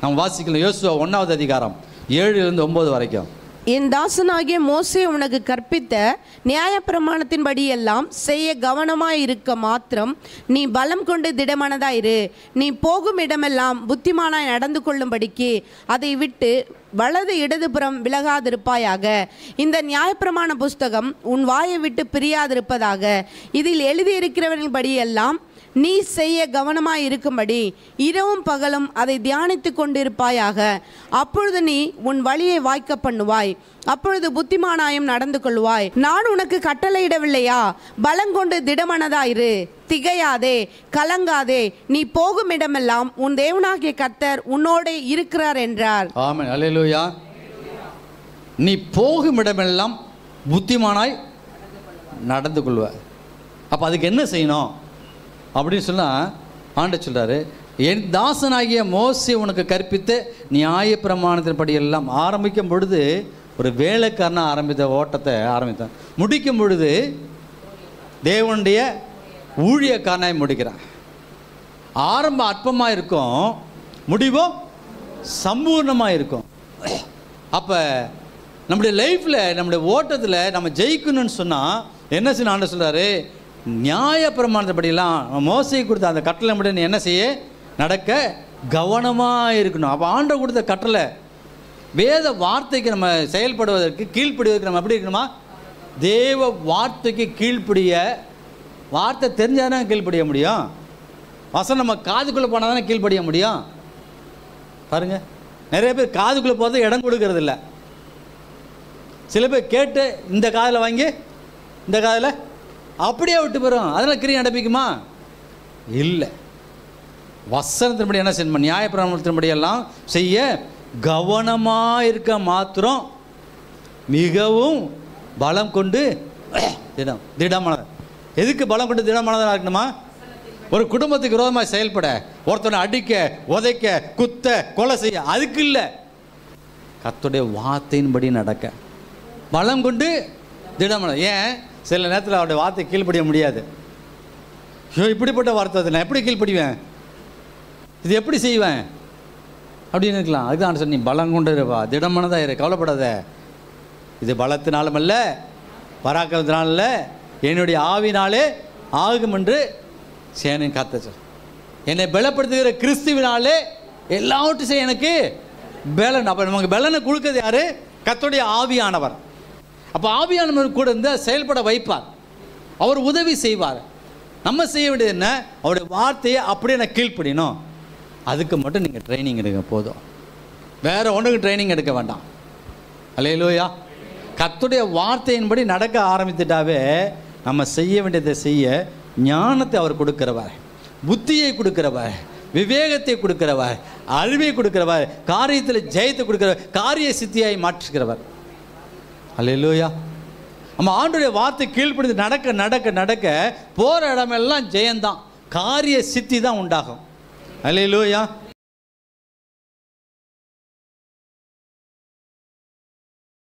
நம்ம வாசிக்கலாம் யோசுவா ஒன்றாவது அதிகாரம் ஏழுலேருந்து ஒம்பது வரைக்கும் என் தாசனாகிய மோசே உனக்கு கற்பித்த நியாயப்பிரமாணத்தின்படி எல்லாம் செய்ய கவனமாய் இருக்க மாத்திரம் நீ பலம் கொண்டு திடமனதாயிரு நீ போகும் இடமெல்லாம் புத்திமானாய் நடந்து கொள்ளும்படிக்கு அதை விட்டு வலது இடதுபுறம் விலகாதிருப்பாயாக இந்த நியாயப்பிரமாண புஸ்தகம் உன் வாயை விட்டு பிரியாதிருப்பதாக இதில் எழுதியிருக்கிறவர்களின்படி எல்லாம் நீ செய்ய கவனமாய் இருக்கும்படி இரவும் பகலும் அதை தியானித்து கொண்டிருப்பாயாக அப்பொழுது நீ உன் வழியை வாய்க்க பண்ணுவாய் அப்பொழுது புத்திமானாயம் நடந்து கொள்வாய் நான் உனக்கு கட்டளையிடவில்லையா பலங்கொண்டு திடமனதாயிரு திகையாதே கலங்காதே நீ போகும் இடமெல்லாம் உன் தேவனாகிய கர்த்தர் உன்னோட இருக்கிறார் என்றார் ஆமென் அல்லேலூயா நீ போகும் இடமெல்லாம் புத்திமானாய் நடந்து கொள்வ அப்போ அதுக்கு என்ன செய்யணும் அப்படின்னு சொன்னால் ஆண்ட சொல்றாரு என் தாசனாகிய மோசே உனக்கு கற்பித்து நியாய பிரமாணத்தின்படி எல்லாம் ஆரம்பிக்கும் பொழுது ஒரு வேலைக்காரனாக ஆரம்பித்த ஓட்டத்தை ஆரம்பித்தான் முடிக்கும் பொழுது தேவனுடைய ஊழியக்காரனாய் முடிக்கிறான் ஆரம்பம் அற்பமாக இருக்கும் முடிவோ சம்பூர்ணமாக இருக்கும் அப்போ நம்முடைய லைஃப்பில் நம்முடைய ஓட்டத்தில் நம்ம ஜெயிக்கணும்னு சொன்னால் என்ன செய்யணும் ஆண்டு சொல்கிறாரு நியாய பிரமாணத்தைப்படியெல்லாம் மோசை கொடுத்த அந்த கட்டளை மட்டும் நீ என்ன செய்ய நடக்க கவனமாக இருக்கணும் அப்போ ஆண்டவர் கொடுத்த கட்டளை வேத வார்த்தைக்கு நம்ம செயல்படுவதற்கு கீழ்ப்படுவதற்கு நம்ம எப்படி இருக்கணுமா தேவ வார்த்தைக்கு கீழ்ப்படிய வார்த்தை தெரிஞ்சால் தான் கீழ்ப்படிய முடியும் வசனம் நம்ம காதுக்குள்ளே போனால் தானே கீழ்ப்படிய முடியும் பாருங்க நிறைய பேர் காதுக்குள்ளே போகிறது இடம் கொடுக்கறது இல்ல சில பேர் கேட்டு இந்த காதில் வாங்கி இந்த காதில் அப்படியே விட்டு போகிறோம் அதெல்லாம் கிரியை நடப்பிக்குமா இல்லை வசனத்தின்படி என்ன செய்யணும் நியாயப்பிரமாணத்தின்படி எல்லாம் செய்ய கவனமாக இருக்க மாத்திரம் மிகவும் பலம் கொண்டு திடம் திடமானது எதுக்கு பலம் கொண்டு திடமானதாக இருக்கணுமா ஒரு குடும்பத்துக்கு விரோதமாக செயல்பட ஒருத்தனை அடிக்க உதைக்க குத்த கொலை செய்ய அதுக்கு இல்லை கர்த்தருடைய வார்த்தையின்படி நடக்க பலம் கொண்டு திடமான ஏன் சில நேரத்தில் அவருடைய வார்த்தை கீழ்ப்படிய முடியாது ஐயோ இப்படிப்பட்ட வார்த்தை அது நான் எப்படி கீழ்ப்படிவேன் இது எப்படி செய்வேன் அப்படின்னு இருக்கலாம் அதுதான் சொன்னி பலம் கொண்டு இருப்பா திடமானதாக இரு கவலைப்படாத இது பலத்தினாலும் அல்ல பராக்கிரமத்தினாலும் அல்ல என்னுடைய ஆவினாலே ஆகும் என்று சேனையின் காத்த சொல் என்னை பலப்படுத்துகிற கிறிஸ்துவினாலே எல்லாவற்றையும் செய்ய எனக்கு பலன் அப்போ நமக்கு பலனை கொடுக்கறது யாரு கர்த்தருடைய ஆவியானவர் அப்போ ஆவியானவர் கூட இருந்தால் செயல்பட வைப்பார் அவர் உதவி செய்வார் நம்ம செய்ய வேண்டியது என்ன அவருடைய வார்த்தையை அப்படியே நான் கீழ்ப்படியணும் அதுக்கு மட்டும் நீங்கள் ட்ரைனிங் எடுங்க போதும் வேற ஒன்றுக்கு ட்ரைனிங் எடுக்க வேண்டாம் அல்லையிலோயா கர்த்தருடைய வார்த்தையின்படி நடக்க ஆரம்பித்துட்டாவே நம்ம செய்ய வேண்டியதை செய்ய ஞானத்தை அவர் கொடுக்கிறவர் புத்தியை கொடுக்கிறவர் விவேகத்தை கொடுக்கிறவர் அறிவை கொடுக்கிறவர் காரியத்தில் ஜெயத்தை கொடுக்கிறவர் காரிய சித்தியாய் மாற்றுகிறவர் அல்லையிலோயா நம்ம ஆண்டுடைய வார்த்தை கீழ்ப்படுத்தி நடக்க நடக்க நடக்க போகிற இடமெல்லாம் ஜெயந்தான் காரிய சித்தி தான் உண்டாகும் அல்லையிலோயா